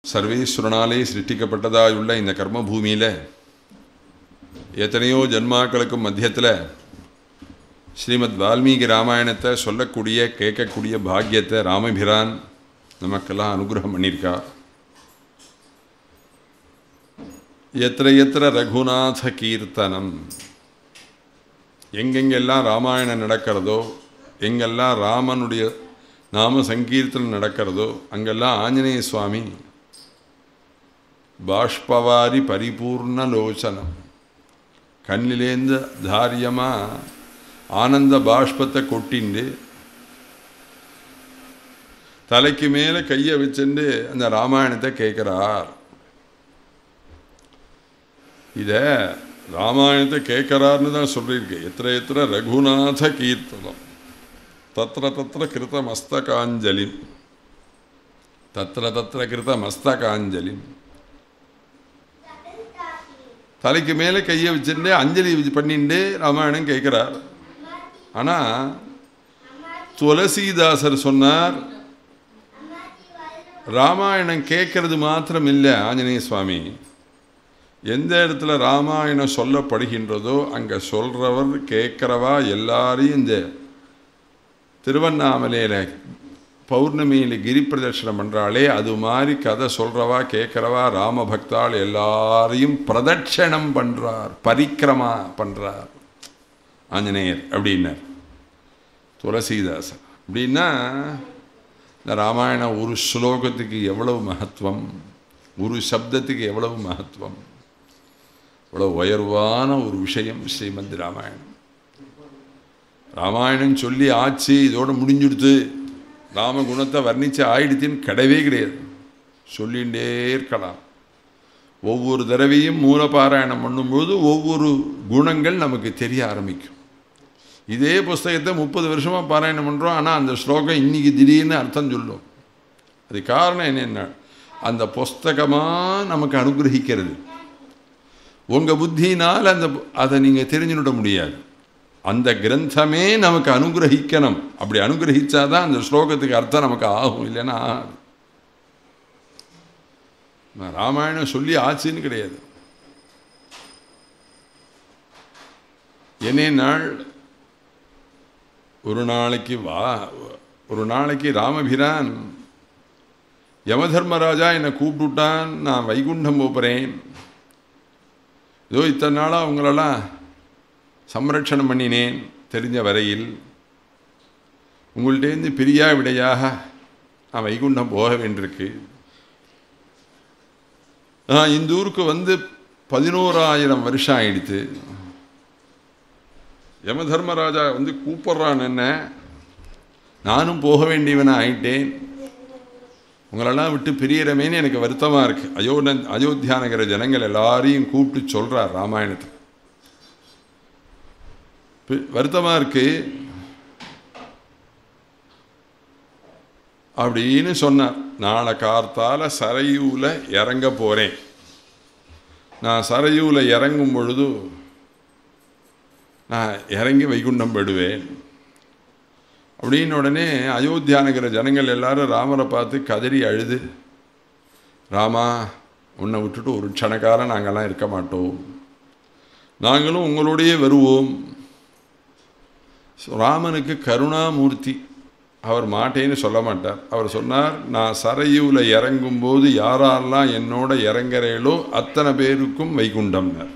சர்வேஸ்வரனாலே சிருஷ்டிக்கப்பட்டதாயுள்ள இந்த கர்ம பூமியில் எத்தனையோ ஜன்மாக்களுக்கும் மத்தியத்தில் ஸ்ரீமத் வால்மீகி ராமாயணத்தை சொல்லக்கூடிய கேட்கக்கூடிய பாக்கியத்தை ராமபிரான் நமக்கெல்லாம் அனுகிரகம் பண்ணியிருக்கா எத்திர எத்திர ரகுநாத கீர்த்தனம் எங்கெங்கெல்லாம் ராமாயணம் நடக்கிறதோ எங்கெல்லாம் ராமனுடைய நாம சங்கீர்த்தனம் நடக்கிறதோ அங்கெல்லாம் ஆஞ்சநேய சுவாமி பாஷ்பவாரி பரிபூர்ண லோச்சனம் கண்ணிலேந்து தாரியமாக ஆனந்த பாஷ்பத்தை கொட்டிண்டு தலைக்கு மேலே கையை வச்சுண்டு அந்த ராமாயணத்தை கேட்குறார் இதை ராமாயணத்தை கேட்குறாருன்னு தான் சொல்லியிருக்கு எத்திர எத்திர ரகுநாத கீர்த்தனம் தத்திர தத்திர கிருத மஸ்தகாஞ்சலி தத்திர தத்திர கிருத மஸ்தகாஞ்சலி தலைக்கு மேலே கையை வச்சுட்டு அஞ்சலி பண்ணிட்டு ராமாயணம் கேட்குறார் ஆனால் துளசிதாசர் சொன்னார் ராமாயணம் கேட்கறது மாத்திரம் இல்லை ஆஞ்சநேய சுவாமி எந்த இடத்துல ராமாயணம் சொல்லப்படுகின்றதோ அங்கே சொல்கிறவர் கேட்குறவா எல்லாரையும் இந்த திருவண்ணாமலையில் பௌர்ணமியில் கிரி பிரதட்சணம் பண்ணுறாளே அது மாதிரி கதை சொல்கிறவா கேட்குறவா ராமபக்தாள் எல்லாரையும் பிரதட்சணம் பண்ணுறார் பரிக்கிரமா பண்ணுறார் ஆஞ்சநேயர் அப்படின்னார் துளசிதாசன் அப்படின்னா இந்த ராமாயணம் ஒரு ஸ்லோகத்துக்கு எவ்வளவு மகத்துவம் ஒரு சப்தத்துக்கு எவ்வளவு மகத்துவம் இவ்வளோ உயர்வான ஒரு விஷயம் ஸ்ரீமத் ராமாயணம் ராமாயணம் சொல்லி ஆச்சு இதோட முடிஞ்சுடுத்து ராம குணத்தை வர்ணித்து ஆயிடுத்தின்னு கிடையவே கிடையாது சொல்லிகிட்டே இருக்கலாம் ஒவ்வொரு தடவையும் மூலபாராயணம் பண்ணும்போது ஒவ்வொரு குணங்கள் நமக்கு தெரிய ஆரம்பிக்கும் இதே புஸ்தகத்தை முப்பது வருஷமாக பாராயணம் பண்ணுறோம் ஆனால் அந்த ஸ்லோகம் இன்றைக்கி திடீர்னு அர்த்தம் சொல்லும் அது காரணம் என்னென்ன அந்த புஸ்தகமாக நமக்கு அனுகிரகிக்கிறது உங்கள் புத்தினால் அந்த அதை நீங்கள் தெரிஞ்சுவிட முடியாது அந்த கிரந்தமே நமக்கு அனுகிரகிக்கணும் அப்படி அனுகிரகிச்சாதான் அந்த ஸ்லோகத்துக்கு அர்த்தம் நமக்கு ஆகும் இல்லைன்னா ஆகாது ராமாயணம் சொல்லி ஆச்சுன்னு கிடையாது என்னே நாள் ஒரு நாளைக்கு வா ஒரு நாளைக்கு ராமபிரான் யமதர்மராஜா என்னை கூப்பிட்டுட்டான் நான் வைகுண்டம் போகிறேன் இதோ இத்தனை நாளாக அவங்களெல்லாம் சம்ரட்சணம் பண்ணினேன் தெரிஞ்ச வரையில் உங்கள்கிட்டேருந்து பிரியா விடையாக நான் வைகுண்டம் போக வேண்டியிருக்கு நான் இந்த ஊருக்கு வந்து பதினோராயிரம் வருஷம் ஆயிடுத்து யமதர்மராஜா வந்து கூப்பிட்றான் என்ன நானும் போக வேண்டியவனாக ஆயிட்டேன் உங்களெல்லாம் விட்டு பிரியறமேன்னு எனக்கு வருத்தமாக இருக்குது அயோன அயோத்தியா நகர ஜனங்கள் எல்லாரையும் கூப்பிட்டு சொல்கிறார் ராமாயணத்தை வருத்தமாக இருக்கு அப்படின்னு சொன்னார் நாளை கார்த்தால சரையூவில் இறங்க போகிறேன் நான் சரையூவில் இறங்கும் பொழுது நான் இறங்கி வைகுண்டம் போயிடுவேன் அப்படின்னு உடனே அயோத்தியா நகர ஜனங்கள் எல்லாரும் ராமரை பார்த்து கதறி அழுது ராமா உன்னை விட்டுட்டு ஒரு க்ஷணக்காரம் நாங்கள்லாம் இருக்க மாட்டோம் நாங்களும் உங்களோடையே வருவோம் ராமனுக்கு கருணாமூர்த்தி அவர் மாட்டேன்னு சொல்ல மாட்டார் அவர் சொன்னார் நான் சரையூவில் இறங்கும்போது யாரெல்லாம் என்னோட இறங்குறீங்களோ அத்தனை பேருக்கும் வைகுண்டம்னார்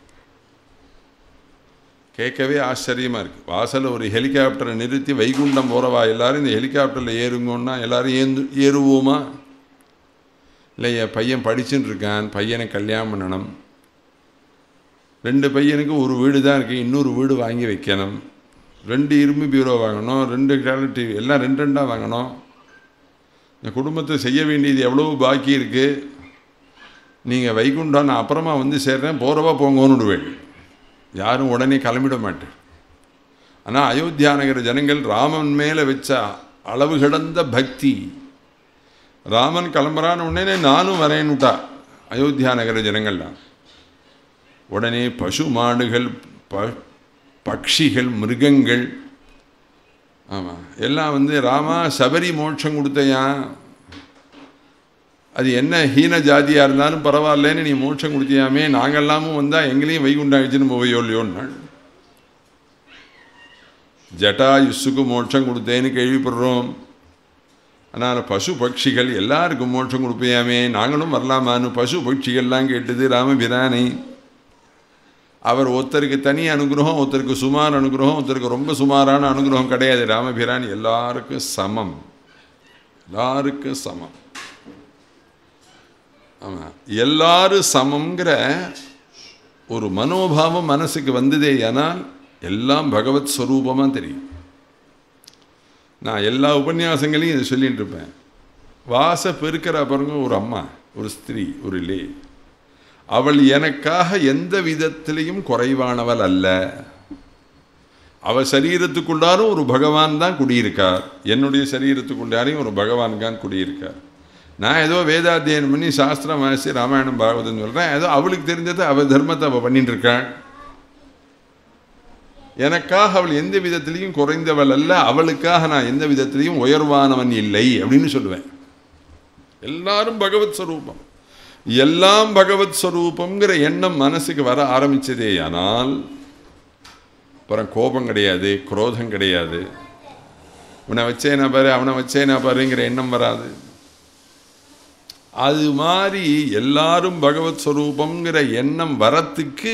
கேட்கவே ஆச்சரியமாக இருக்குது வாசலில் ஒரு ஹெலிகாப்டரை நிறுத்தி வைகுண்டம் போகிறவா எல்லாரும் இந்த ஹெலிகாப்டரில் ஏறுங்கன்னா எல்லாரும் ஏந்து ஏறுவோமா இல்லை என் பையன் படிச்சுட்டு இருக்கான் பையனை கல்யாணம் பண்ணணும் ரெண்டு பையனுக்கு ஒரு வீடு தான் இருக்குது இன்னொரு வீடு வாங்கி வைக்கணும் ரெண்டு இரும்பு பீரோ வாங்கணும் ரெண்டு கலர் டிவி எல்லாம் ரெண்டு ரெண்டாக வாங்கணும் இந்த குடும்பத்தை செய்ய வேண்டியது எவ்வளோ பாக்கி இருக்குது நீங்கள் வைகுண்டம் நான் அப்புறமா வந்து சேர்றேன் போகிறவா போங்கன்னு விடுவேன் யாரும் உடனே கிளம்பிட மாட்டேன் ஆனால் அயோத்தியா நகர ஜனங்கள் ராமன் மேலே வச்ச அளவு கிடந்த பக்தி ராமன் கிளம்புறான்னு உடனே நானும் வரேன்னுட்டா அயோத்தியா நகர ஜனங்கள்லாம் உடனே பசு மாடுகள் ப பக்ஷிகள் மிருகங்கள் ஆமாம் எல்லாம் வந்து ராமா சபரி மோட்சம் கொடுத்தையா அது என்ன ஹீன ஜாதியாக இருந்தாலும் பரவாயில்லன்னு நீ மோட்சம் கொடுத்தியாமே நாங்கெல்லாமும் வந்தால் எங்களையும் வைகுண்டம் அழிச்சுன்னு போவையோ இல்லையோன்னாள் ஜட்டாயுஸுக்கு மோட்சம் கொடுத்தேன்னு கேள்விப்படுறோம் ஆனால் பசு பட்சிகள் எல்லாருக்கும் மோட்சம் கொடுப்பியாமே நாங்களும் வரலாமான்னு பசு பட்சிகள்லாம் கேட்டது ராமபிரானை அவர் ஒருத்தருக்கு தனி அனுகிரகம் ஒருத்தருக்கு சுமார் அனுகிரகம் ஒருத்தருக்கு ரொம்ப சுமாரான அனுகிரகம் கிடையாது ராமபிரான் எல்லாருக்கும் சமம் எல்லாருக்கும் சமம் ஆமாம் எல்லாரும் சமங்கிற ஒரு மனோபாவம் மனசுக்கு வந்ததே ஆனால் எல்லாம் பகவத் ஸ்வரூபமாக தெரியும் நான் எல்லா உபன்யாசங்களையும் இதை சொல்லிட்டு இருப்பேன் வாச பெருக்கிற பாருங்க ஒரு அம்மா ஒரு ஸ்திரீ ஒரு லே அவள் எனக்காக எந்த விதத்திலையும் குறைவானவள் அல்ல அவள் சரீரத்துக்குள்ளாரும் ஒரு பகவான் தான் குடியிருக்கார் என்னுடைய சரீரத்துக்குள்ளாரையும் ஒரு பகவான் தான் குடியிருக்கார் நான் ஏதோ வேதாத்தியனம் பண்ணி சாஸ்திரம் வாசி ராமாயணம் பாகவதம் சொல்கிறேன் ஏதோ அவளுக்கு தெரிஞ்சதை அவள் தர்மத்தை அவள் பண்ணிட்டு இருக்காள் எனக்காக அவள் எந்த விதத்திலையும் குறைந்தவள் அல்ல அவளுக்காக நான் எந்த விதத்திலையும் உயர்வானவன் இல்லை அப்படின்னு சொல்லுவேன் எல்லாரும் பகவத் ஸ்வரூபம் எல்லாம் பகவத் ஸ்வரூபங்கிற எண்ணம் மனசுக்கு வர ஆரம்பிச்சதே ஆனால் அப்புறம் கோபம் கிடையாது குரோதம் கிடையாது உன்னை வச்சேனா பாரு அவனை வச்சேனா பாருங்கிற எண்ணம் வராது அது மாதிரி எல்லாரும் பகவத் ஸ்வரூபங்கிற எண்ணம் வரத்துக்கு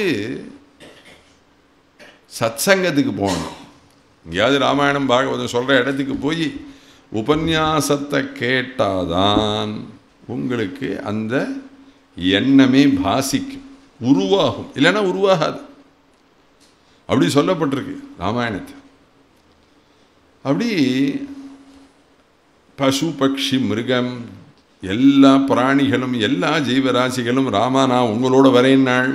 சத்சங்கத்துக்கு போகணும் எங்கேயாவது ராமாயணம் பாகவதம் சொல்கிற இடத்துக்கு போய் உபன்யாசத்தை கேட்டாதான் உங்களுக்கு அந்த எண்ணமே பாசிக்கும் உருவாகும் இல்லைன்னா உருவாகாது அப்படி சொல்லப்பட்டிருக்கு ராமாயணத்தை அப்படி பசு பக்ஷி மிருகம் எல்லா பிராணிகளும் எல்லா ஜீவராசிகளும் ராமா நான் உங்களோட வரேன் நாள்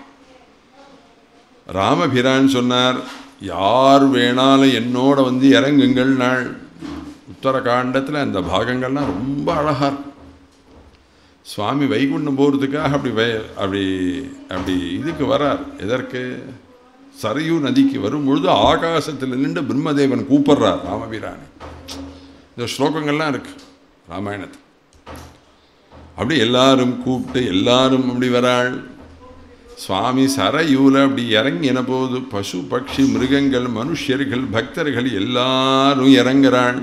ராமபிரான் சொன்னார் யார் வேணாலும் என்னோட வந்து இறங்குங்கள் நாள் உத்தரகாண்டத்தில் அந்த பாகங்கள்லாம் ரொம்ப அழகாக இருக்கும் சுவாமி வைகுண்டம் போகிறதுக்காக அப்படி வை அப்படி அப்படி இதுக்கு வரார் எதற்கு சரையூ நதிக்கு வரும் பொழுது ஆகாசத்தில் நின்று பிரம்மதேவன் கூப்பிடுறார் ராமபிரானை இந்த ஸ்லோகங்கள்லாம் இருக்கு ராமாயணத்தில் அப்படி எல்லாரும் கூப்பிட்டு எல்லாரும் அப்படி வராள் சுவாமி சரையூல அப்படி இறங்கின போது பசு பக்ஷி மிருகங்கள் மனுஷர்கள் பக்தர்கள் எல்லாரும் இறங்குறாள்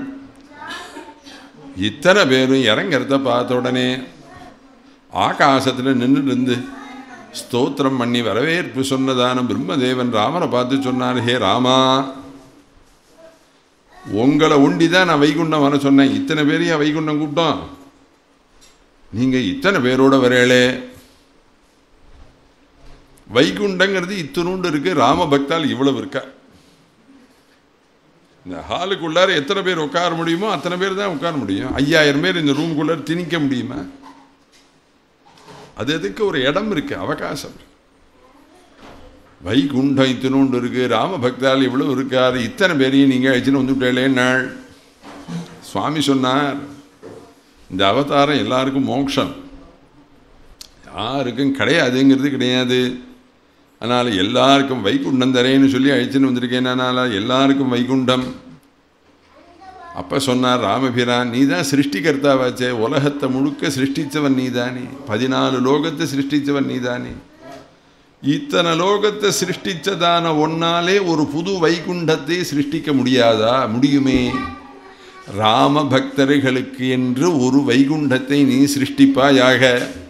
இத்தனை பேரும் இறங்கிறத பார்த்த உடனே ஆகாசத்தில் நின்று இருந்து ஸ்தோத்திரம் பண்ணி வரவேற்பு சொன்னதான பிரம்மதேவன் ராமனை பார்த்து சொன்னார் ஹே ராமா உங்களை ஒண்டி தான் நான் வைகுண்டம் வர சொன்னேன் இத்தனை பேரையும் வைகுண்டம் கூப்பிட்டோம் நீங்கள் இத்தனை பேரோட வரையலே வைகுண்டங்கிறது இத்தினூண்டு இருக்கு ராம பக்தால் இவ்வளவு இருக்கா இந்த ஹாலுக்குள்ளார எத்தனை பேர் உட்கார முடியுமோ அத்தனை பேர் தான் உட்கார முடியும் ஐயாயிரம் பேர் இந்த ரூம்குள்ளார திணிக்க முடியுமா அது எதுக்கு ஒரு இடம் இருக்கு அவகாசம் வைகுண்டம் இத்தினூண்டு இருக்கு ராம பக்தால் இவ்வளவு இருக்காரு இத்தனை பேரையும் நீங்கள் அழிச்சுன்னு வந்துவிட்டேலே நாள் சுவாமி சொன்னார் இந்த அவதாரம் எல்லாருக்கும் மோட்சம் யாருக்கும் கிடையாதுங்கிறது கிடையாது அதனால் எல்லாருக்கும் வைகுண்டம் தரேன்னு சொல்லி அழிச்சுன்னு வந்திருக்கேன் அதனால் எல்லாருக்கும் வைகுண்டம் அப்போ சொன்னார் ராமபிரான் நீ தான் சிருஷ்டிகர்த்தாவாச்சே உலகத்தை முழுக்க சிருஷ்டித்தவன் நீ தானே பதினாலு லோகத்தை சிருஷ்டித்தவன் நீ தானே இத்தனை லோகத்தை சிருஷ்டித்ததான ஒன்னாலே ஒரு புது வைகுண்டத்தை சிருஷ்டிக்க முடியாதா முடியுமே ராம பக்தர்களுக்கு என்று ஒரு வைகுண்டத்தை நீ சிருஷ்டிப்பாயாக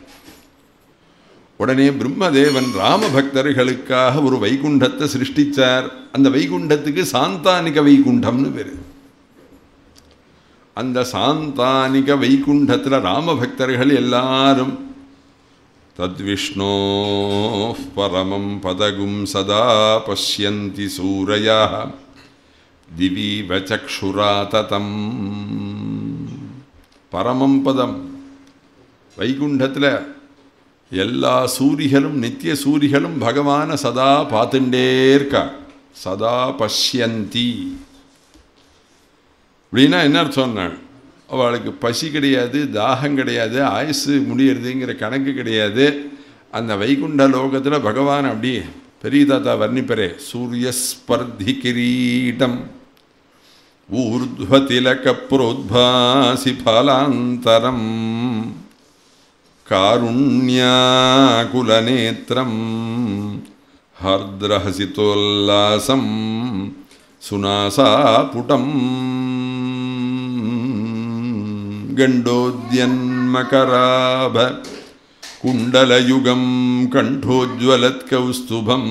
உடனே பிரம்மதேவன் ராம பக்தர்களுக்காக ஒரு வைகுண்டத்தை சிருஷ்டிச்சார் அந்த வைகுண்டத்துக்கு சாந்தானிக வைகுண்டம்னு பேரு அந்த சாந்தானிக வைகுண்டத்தில் ராம பக்தர்கள் எல்லாரும் தத்விஷ்ணோ பரமம் பதகும் சதா பசியந்தி சூரையா திவீவ சக்ஷுரா ததம் பரமம் பதம் வைகுண்டத்தில் எல்லா சூரிகளும் நித்திய சூரிகளும் பகவானை சதா பார்த்துட்டே இருக்கா சதா பஷ்யந்தி அப்படின்னா என்ன அர்த்தம்னாள் அவளுக்கு பசி கிடையாது தாகம் கிடையாது ஆயுசு முடியறதுங்கிற கணக்கு கிடையாது அந்த வைகுண்ட லோகத்தில் பகவான் அப்படி பெரிய தாத்தா வர்ணிப்பரே சூரியஸ்பர்தி கிரீடம் ஊர்துவ திலக புரோத்பாசி பலாந்தரம் कारुण्याकुलनेत्रं हर्द्रहसितोल्लासं सुनासापुटं गण्डोद्यन्मकराभ कुण्डलयुगं कण्ठोज्ज्वलत्कौस्तुभं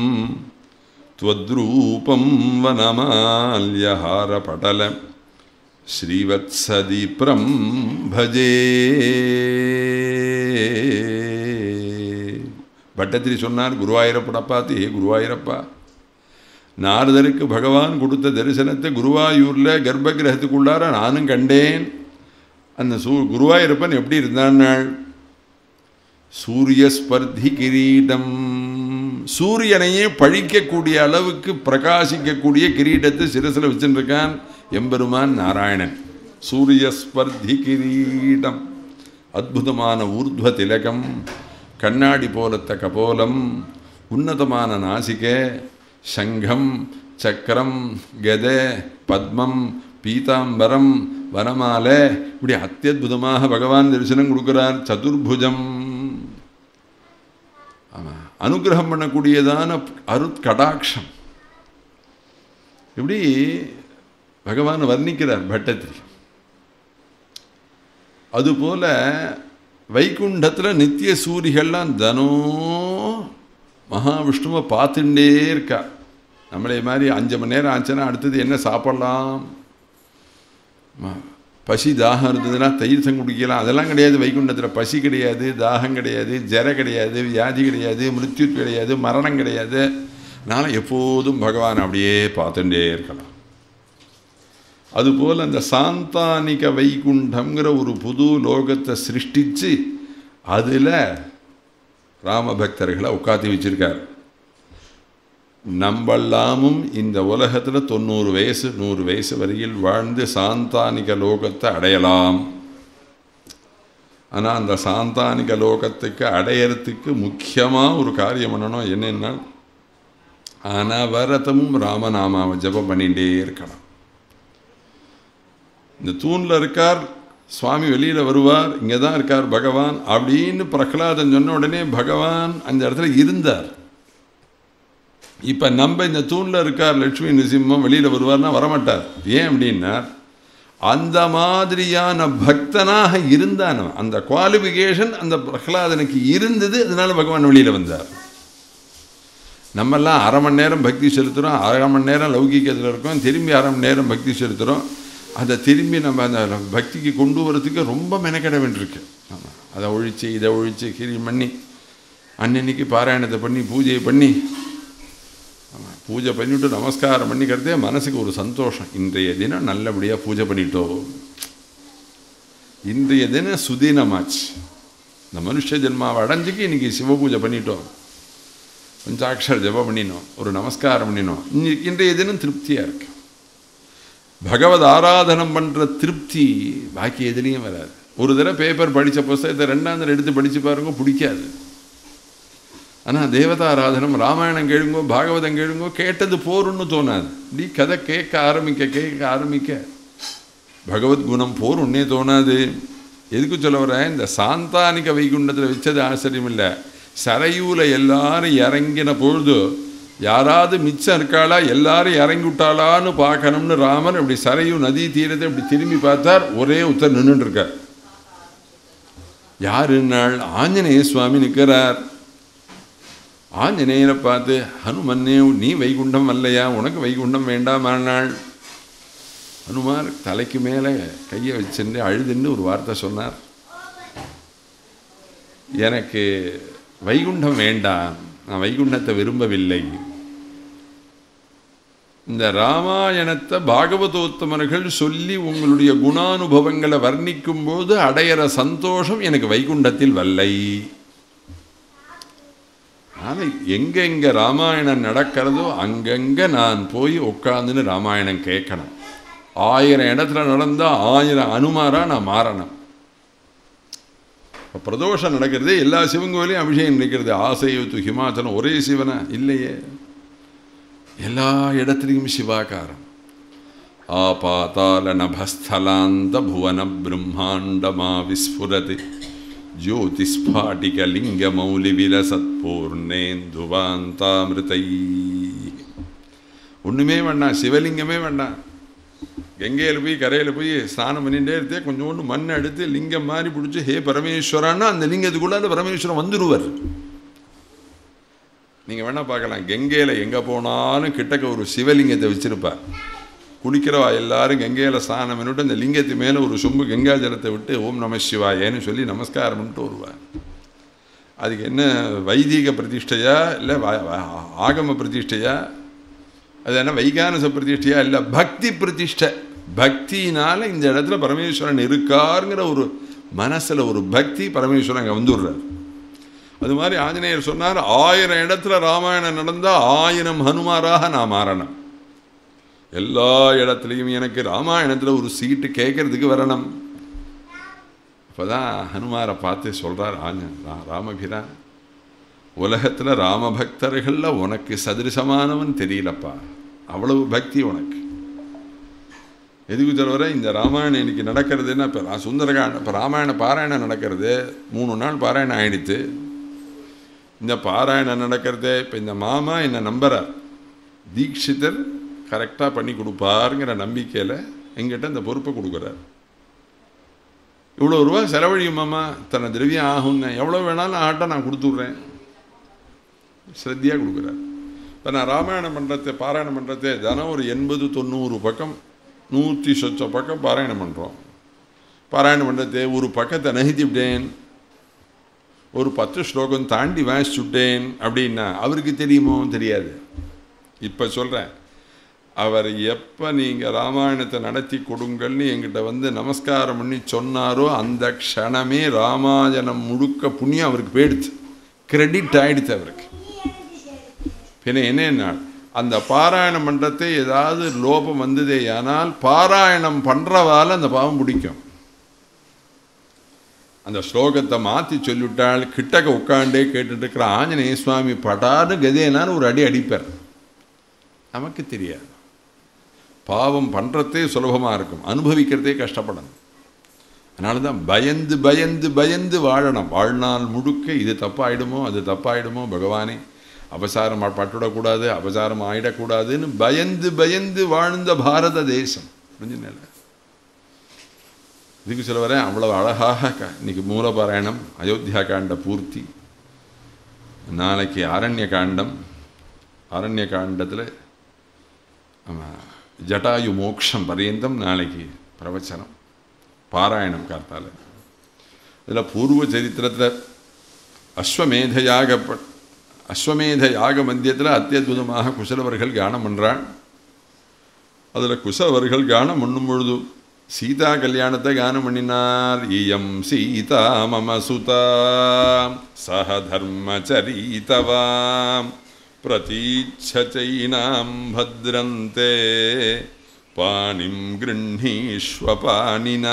त्वद्रूपं वनमाल्यहारपटल ஸ்ரீவத்சதீப்ரம் பஜே பட்டத்திரி சொன்னார் குருவாயூரப்பட பார்த்து ஏ குருவாயூரப்பா நாரதருக்கு பகவான் கொடுத்த தரிசனத்தை குருவாயூரில் கர்ப்ப கிரகத்துக்குள்ளார நானும் கண்டேன் அந்த சூ குருவாயூரப்பன் எப்படி இருந்தான்னாள் சூரியஸ்பர்தி கிரீடம் சூரியனையே பழிக்கக்கூடிய அளவுக்கு பிரகாசிக்கக்கூடிய கிரீடத்தை சிரசில் வச்சுருக்கான் எம்பெருமான் நாராயணன் சூரியஸ்பர்தி கிரீடம் அற்புதமான ஊர்த்வ திலகம் கண்ணாடி போலத்த கபோலம் உன்னதமான நாசிகை சங்கம் சக்கரம் கதை பத்மம் பீதாம்பரம் வனமாலை இப்படி அத்தியுதமாக பகவான் தரிசனம் கொடுக்குறார் சதுர்புஜம் ஆமாம் அனுகிரகம் பண்ணக்கூடியதான அருட் கடாட்சம் இப்படி பகவான் வர்ணிக்கிறார் பட்டத்திரி அதுபோல வைகுண்டத்தில் நித்திய சூரிகள்லாம் தனம் மகாவிஷ்ணுவை பார்த்துட்டே இருக்கா நம்மளே மாதிரி அஞ்சு மணி நேரம் ஆச்சுன்னா அடுத்தது என்ன சாப்பிட்லாம் பசி தாகம் இருந்ததுன்னா தயிர் குடிக்கலாம் அதெல்லாம் கிடையாது வைகுண்டத்தில் பசி கிடையாது தாகம் கிடையாது ஜர கிடையாது வியாதி கிடையாது மிருத்யு கிடையாது மரணம் கிடையாது அதனால் எப்போதும் பகவான் அப்படியே பார்த்துட்டே இருக்கலாம் அதுபோல் அந்த சாந்தானிக வைகுண்டங்கிற ஒரு புது லோகத்தை சிருஷ்டித்து அதில் ராமபக்தர்களை உட்காத்தி வச்சிருக்கார் நம்மெல்லாமும் இந்த உலகத்தில் தொண்ணூறு வயசு நூறு வயசு வரையில் வாழ்ந்து சாந்தானிக லோகத்தை அடையலாம் ஆனால் அந்த சாந்தானிக லோகத்துக்கு அடையறதுக்கு முக்கியமாக ஒரு காரியம் பண்ணணும் என்னென்னா அனவரதமும் ராமநாமாவை ஜபம் பண்ணிகிட்டே இருக்கலாம் இந்த தூணில் இருக்கார் சுவாமி வெளியில் வருவார் இங்கே தான் இருக்கார் பகவான் அப்படின்னு பிரகலாதன் சொன்ன உடனே பகவான் அந்த இடத்துல இருந்தார் இப்போ நம்ம இந்த தூணில் இருக்கார் லட்சுமி நிசிம்மம் வெளியில் வருவார்னா வரமாட்டார் ஏன் அப்படின்னா அந்த மாதிரியான பக்தனாக இருந்தான் அந்த குவாலிஃபிகேஷன் அந்த பிரகலாதனுக்கு இருந்தது அதனால பகவான் வெளியில் வந்தார் நம்மெல்லாம் அரை மணி நேரம் பக்தி செலுத்துகிறோம் அரை மணி நேரம் லௌகிக்கத்தில் இருக்கோம் திரும்பி அரை மணி நேரம் பக்தி செலுத்துகிறோம் அதை திரும்பி நம்ம அந்த பக்திக்கு கொண்டு வரதுக்கு ரொம்ப மெனக்கெட வேண்டியிருக்கு ஆமாம் அதை ஒழித்து இதை ஒழித்து கிரி பண்ணி அன்னன்னைக்கு பாராயணத்தை பண்ணி பூஜையை பண்ணி ஆமாம் பூஜை பண்ணிவிட்டு நமஸ்காரம் பண்ணிக்கிறதே மனசுக்கு ஒரு சந்தோஷம் இன்றைய தினம் நல்லபடியாக பூஜை பண்ணிட்டோம் இன்றைய தினம் சுதீனமாச்சு இந்த மனுஷ ஜென்மாவை அடைஞ்சிக்கு இன்றைக்கி சிவ பூஜை பண்ணிட்டோம் பஞ்சாட்சர ஜபம் பண்ணினோம் ஒரு நமஸ்காரம் பண்ணினோம் இன்னைக்கு இன்றைய தினம் திருப்தியாக இருக்கு பகவத் ஆராதனம் பண்ணுற திருப்தி பாக்கி எதுலேயும் வராது ஒரு தடவை பேப்பர் படித்த புஸ்தகத்தை ரெண்டாம் தடவை எடுத்து படித்து பாருங்க பிடிக்காது ஆனால் தேவதாராதனம் ராமாயணம் கேளுங்கோ பாகவதம் கேளுங்கோ கேட்டது போருன்னு தோணாது இப்படி கதை கேட்க ஆரம்பிக்க கேட்க ஆரம்பிக்க பகவத் குணம் போருன்னே தோணாது எதுக்கு சொல்ல வர இந்த சாந்தானிக வைகுண்டத்தில் வச்சது ஆச்சரியம் இல்லை சரையூல எல்லாரும் இறங்கின பொழுது யாராவது மிச்சம் இருக்காளா எல்லாரும் இறங்கி விட்டாளான்னு பார்க்கணும்னு ராமன் இப்படி சரையூ நதி தீரத்தை இப்படி திரும்பி பார்த்தார் ஒரே உத்தர் நின்றுட்டு இருக்கார் யாருன்னாள் ஆஞ்சநேய சுவாமி நிற்கிறார் ஆஞ்சநேயரை பார்த்து ஹனுமன்னே நீ வைகுண்டம் அல்லையா உனக்கு வைகுண்டம் வேண்டாமானாள் ஹனுமார் தலைக்கு மேலே கையை வச்சுட்டு அழுதுன்னு ஒரு வார்த்தை சொன்னார் எனக்கு வைகுண்டம் வேண்டாம் நான் வைகுண்டத்தை விரும்பவில்லை இந்த ராமாயணத்தை பாகவதோத்தமர்கள் சொல்லி உங்களுடைய குணானுபவங்களை வர்ணிக்கும் போது அடையிற சந்தோஷம் எனக்கு வைகுண்டத்தில் வல்லை ஆனால் எங்கெங்கே ராமாயணம் நடக்கிறதோ அங்கங்கே நான் போய் உட்காந்துன்னு ராமாயணம் கேட்கணும் ஆயிரம் இடத்துல நடந்தால் ஆயிரம் அனுமாராக நான் மாறணும் இப்போ பிரதோஷம் நடக்கிறது எல்லா சிவன் கோயிலையும் அபிஷேகம் நடக்கிறது ஆசையுத்து ஹிமாச்சலம் ஒரே சிவனா இல்லையே எல்லா இடத்துலையும் சிவாகாரம் ஆபாத்தால நபஸ்தலாந்த புவன பிரம்மாண்டமா விஸ்ஃபுரது ஜோதிஸ்பாட்டிகலிங்கமௌலிவிலசத்பூர்ணேந்துவாந்தாமிருதை ஒன்றுமே வேண்டாம் சிவலிங்கமே வேண்டாம் கங்கையில் போய் கரையில் போய் ஸ்நானம் பண்ணிகிட்டே இருந்தே கொஞ்சோண்டு மண் எடுத்து லிங்கம் மாதிரி பிடிச்சி ஹே பரமேஸ்வரான்னா அந்த லிங்கத்துக்குள்ளார பரமேஸ்வரன் வந்துடுவார் நீங்கள் வேணால் பார்க்கலாம் கங்கையில் எங்கே போனாலும் கிட்டக்க ஒரு சிவலிங்கத்தை வச்சுருப்பார் குளிக்கிறவா எல்லாரும் கங்கையில் ஸ்நானம் பண்ணிவிட்டு அந்த லிங்கத்து மேலே ஒரு சொம்பு கங்கா ஜலத்தை விட்டு ஓம் நம சிவாயேன்னு சொல்லி நமஸ்காரம் பண்ணிட்டு வருவார் அதுக்கு என்ன வைதிக பிரதிஷ்டையா இல்லை ஆகம பிரதிஷ்டையா அது என்ன வைகானச பிரதிஷ்டையா இல்லை பக்தி பிரதிஷ்டை பக்தினால இந்த இடத்துல பரமேஸ்வரன் இருக்காருங்கிற ஒரு மனசில் ஒரு பக்தி பரமேஸ்வரன் அங்கே வந்துடுறார் அது மாதிரி ஆஞ்சநேயர் சொன்னார் ஆயிரம் இடத்துல ராமாயணம் நடந்தால் ஆயிரம் ஹனுமாராக நான் மாறணும் எல்லா இடத்துலையும் எனக்கு ராமாயணத்தில் ஒரு சீட்டு கேட்கறதுக்கு வரணும் அப்போ தான் ஹனுமாரை பார்த்து சொல்கிறார் ஆஞ்சன் ராமபிரான் உலகத்தில் ராமபக்தர்களில் உனக்கு சதிருசமானவன் தெரியலப்பா அவ்வளவு பக்தி உனக்கு எதுக்கு தவிர இந்த ராமாயணம் இன்னைக்கு நடக்கிறதுன்னா இப்போ நான் சுந்தரகாண்ட இப்போ ராமாயண பாராயணம் நடக்கிறது மூணு நாள் பாராயணம் ஆயிடுத்து இந்த பாராயணம் நடக்கிறதே இப்போ இந்த மாமா என்னை நம்புறார் தீட்சிதர் கரெக்டாக பண்ணி கொடுப்பாருங்கிற நம்பிக்கையில் எங்கிட்ட இந்த பொறுப்பை கொடுக்குறார் இவ்வளோ ரூபா செலவழியுமாம்மா இத்தனை திரவியம் ஆகுங்க எவ்வளோ வேணாலும் ஆட்டம் நான் கொடுத்துட்றேன் ஸ்ரத்தியாக கொடுக்குறார் இப்போ நான் ராமாயணம் பண்ணுறது பாராயணம் பண்ணுறது தினம் ஒரு எண்பது தொண்ணூறு பக்கம் நூற்றி சொச்ச பக்கம் பாராயணம் பண்ணுறோம் பாராயணம் பண்ணுறது ஒரு பக்கத்தை நகர்த்திவிட்டேன் ஒரு பத்து ஸ்லோகம் தாண்டி வாசிச்சுட்டேன் அப்படின்னா அவருக்கு தெரியுமோ தெரியாது இப்போ சொல்கிறேன் அவர் எப்போ நீங்கள் ராமாயணத்தை நடத்தி கொடுங்கள்னு எங்கிட்ட வந்து நமஸ்காரம் பண்ணி சொன்னாரோ அந்த க்ஷணமே ராமாயணம் முழுக்க புண்ணியம் அவருக்கு போயிடுச்சு கிரெடிட் ஆயிடுச்சு அவருக்கு பின்ன என்ன அந்த பாராயணம் பண்ணுறதே ஏதாவது லோபம் வந்ததே ஆனால் பாராயணம் பண்ணுறவால அந்த பாவம் பிடிக்கும் அந்த ஸ்லோகத்தை மாற்றி சொல்லிவிட்டால் கிட்டக்க உட்காண்டே கேட்டுட்டு இருக்கிற ஆஞ்சநேய சுவாமி படாது கதையினான்னு ஒரு அடி அடிப்பார் நமக்கு தெரியாது பாவம் பண்ணுறதே சுலபமாக இருக்கும் அனுபவிக்கிறதே கஷ்டப்படணும் அதனால தான் பயந்து பயந்து பயந்து வாழணும் வாழ்நாள் முழுக்க இது தப்பாயிடுமோ அது தப்பாயிடுமோ பகவானே அபசாரம் பட்டுடக்கூடாது அபசாரம் ஆயிடக்கூடாதுன்னு பயந்து பயந்து வாழ்ந்த பாரத தேசம் புரிஞ்சுனால இதுக்கு சொல்ல வரேன் அவ்வளோ அழகாக இன்னைக்கு மூலபாராயணம் அயோத்தியா காண்ட பூர்த்தி நாளைக்கு ஆரண்ய காண்டம் ஆரண்ய காண்டத்தில் ஜட்டாயு மோக்ஷம் பரியந்தம் நாளைக்கு பிரவச்சனம் பாராயணம் காத்தால இதில் பூர்வ சரித்திரத்தில் அஸ்வமேத யாக அஸ்வமேத யாக மத்தியத்தில் அத்தியுதமாக குசலவர்கள் கானம் பண்ணுறான் அதில் குசலவர்கள் கானம் பண்ணும் பொழுது சீதா கல்யாணத்தை கானம் பண்ணினார் இயம் சீதா மம சுதா சக தர்மச்சரீதவாம் பிரதீட்சைனாம் பத்ரந்தே பாணிம் கிருண்ணீஸ்வ பாணினா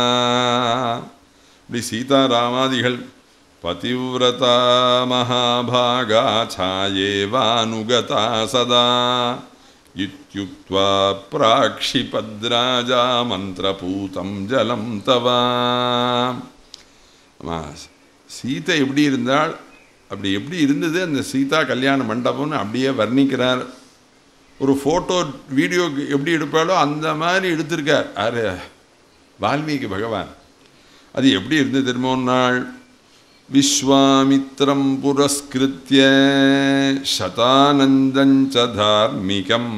இப்படி சீதாராமாதிகள் பதிவிரதா மகாபாகா சாயேவானுகதா சதா இத்யுக்த்வா பிராக்ஷிபத்ராஜா மந்திரபூதம் ஜலம் தவா சீதை எப்படி இருந்தால் அப்படி எப்படி இருந்தது அந்த சீதா கல்யாண மண்டபம்னு அப்படியே வர்ணிக்கிறார் ஒரு ஃபோட்டோ வீடியோ எப்படி எடுப்பாலோ அந்த மாதிரி எடுத்திருக்கார் யார் வால்மீகி பகவான் அது எப்படி இருந்தது தெரியுமோ நாள் விஸ்வாமித்திரம் புரஸ்கிருத்திய சதானந்தஞ்ச தார்மிகம்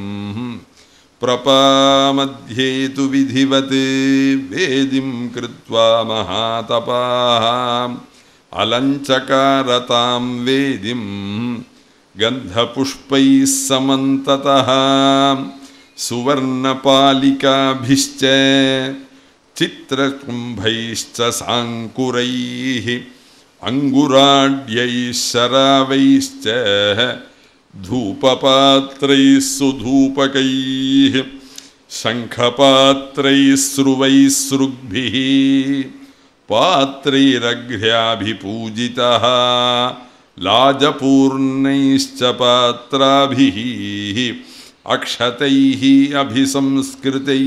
பிரபாமத்யே து விதிவத் வேதிம் கிருத்வா மகாதபாம் अलञ्चकारतां वेदिं गन्धपुष्पैः समन्ततः सुवर्णपालिकाभिश्च चित्रकुम्भैश्च साङ्कुरैः अङ्गुराढ्यैः शरावैश्च धूपपात्रैः सुधूपकैः शङ्खपात्रैः स्रुवैः सृग्भिः पात्रैरघ्र्याभिपूजितः लाजपूर्णैश्च पात्राभिः अक्षतैः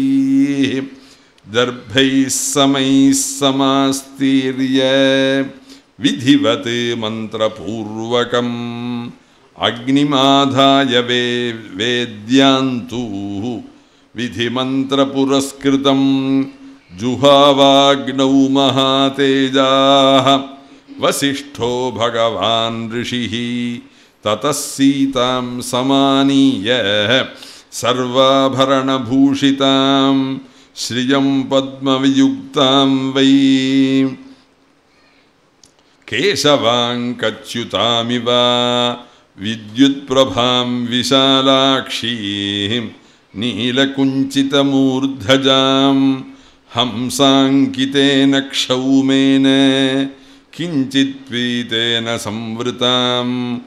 अभिसंस्कृतैः दर्भैः समैः समास्तीर्य विधिवत् मन्त्रपूर्वकम् अग्निमाधाय वे वेद्यान्तु विधिमन्त्रपुरस्कृतं जुहावाग्नौ महातेजाः वसिष्ठो भगवान् ऋषिः ततः सीतां समानीय सर्वाभरणभूषितां श्रियं पद्मवियुक्तां वै केशवाङ्कच्युतामिव विद्युत्प्रभां विशालाक्षीं नीलकुञ्चितमूर्धजां हंसाङ्कितेन क्षौमेन किञ्चित्पीतेन संवृतां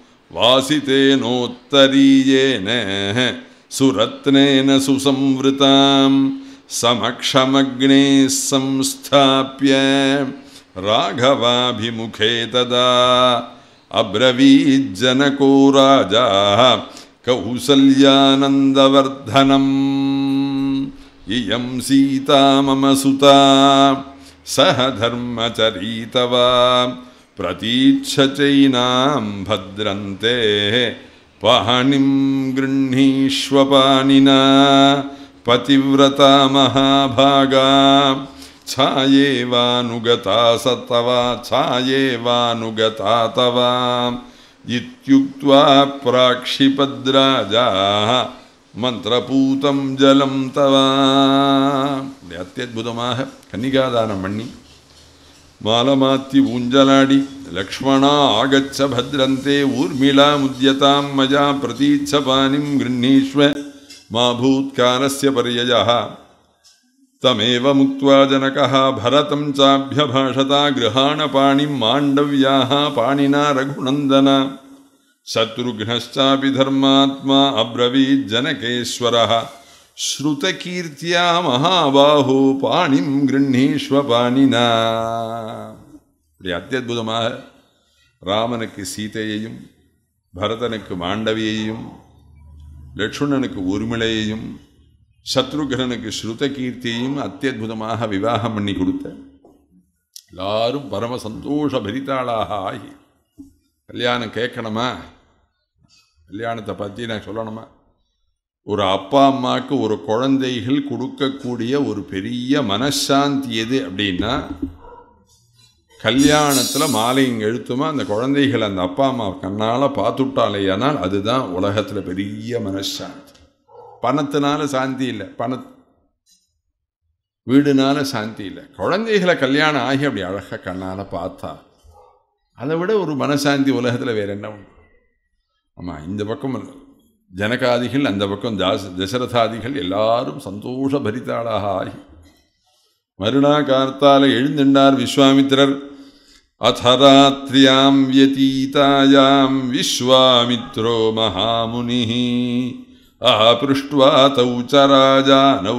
वासितेनोत्तरीयेन सुरत्नेन सुसंवृतां समक्षमग्ने संस्थाप्य राघवाभिमुखे तदा अब्रवीज्जनको राजा कौसल्यानन्दवर्धनम् इयं सीता मम सुता सह धर्मचरीतवा प्रतीच्छ चैनां भद्रन्ते पाणिं गृह्णीष्वपानिना पतिव्रता महाभागा छायेवानुगता स तव छायेवानुगता तव इत्युक्त्वा प्राक्षिपद्राजाः மந்திரபூதம் ஜலம் தவா இப்படி அத்தியுதமாக கன்னிகாதானம் பண்ணி மாலமாத்தி ஊஞ்சலாடி லக்ஷ்மணா ஆகச்ச பத்ரந்தே ஊர்மிளா முத்யதாம் மஜா பிரதீட்ச பாணிம் கிருண்ணீஸ்வ மா பூத்காலஸ்ய பரியயா तमेव मुक्त्वा जनकः भरतं चाभ्यभाषता गृहाणपाणिं माण्डव्याः पाणिना रघुनन्दन शत्रुघ्नश्चापि धर्मात्मा अब्रवीज्जनकेश्वरः श्रुतकीर्त्या महाबाहो பாணிம் கிருண்ணீஸ்வ பாணினா இப்படி அத்தியுதமாக ராமனுக்கு சீதையையும் பரதனுக்கு மாண்டவியையும் லட்சுமணனுக்கு ஊர்மிளையையும் சத்ருகனுக்கு ஸ்ருத கீர்த்தியையும் அத்தியுதமாக விவாகம் பண்ணி கொடுத்த எல்லாரும் பரம சந்தோஷ பரிதாளாக ஆகி கல்யாணம் கேட்கணுமா கல்யாணத்தை பற்றி நான் சொல்லணுமா ஒரு அப்பா அம்மாவுக்கு ஒரு குழந்தைகள் கொடுக்கக்கூடிய ஒரு பெரிய மனசாந்தி எது அப்படின்னா கல்யாணத்தில் மாலை இங்கே எழுத்துமா அந்த குழந்தைகள் அந்த அப்பா அம்மா கண்ணால் பார்த்துட்டாலேயானால் அதுதான் உலகத்தில் பெரிய மனசாந்தி பணத்தினால சாந்தி இல்லை பண வீடுனால சாந்தி இல்லை குழந்தைகளை கல்யாணம் ஆகி அப்படி அழகாக கண்ணால் பார்த்தா அதை விட ஒரு மனசாந்தி உலகத்தில் வேற என்ன உண்டு ஆமாம் இந்த பக்கம் ஜனகாதிகள் அந்த பக்கம் தாஸ் தசரதாதிகள் எல்லாரும் சந்தோஷ பரிதாளாக ஆகி மறுநா கார்த்தால எழுந்தின்றார் விஸ்வாமித்திரர் அத்தராத்ரியாம் வியதீதாயாம் விஸ்வாமித்ரோ மகாமுனி ஆபிருஷ்டுவா தௌ ச ராஜானௌ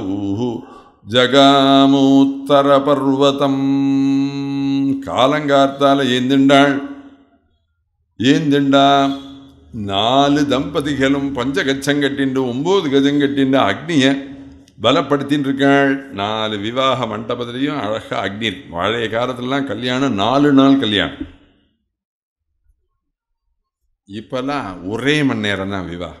ஜகாமோத்தரபர்வதம் காலங்கார்த்தால ஏந்திண்டாள் ஏந்திண்டா நாலு தம்பதிகளும் பஞ்சகச்சம் கட்டிண்டு ஒம்பது கஜம் கட்டிண்டு அக்னியை பலப்படுத்தின்னு இருக்காள் நாலு விவாக மண்டபத்திலையும் அழகாக அக்னி இருக்கு பழைய காலத்துலலாம் கல்யாணம் நாலு நாள் கல்யாணம் இப்போல்லாம் ஒரே மணி நேரம் தான் விவாகம்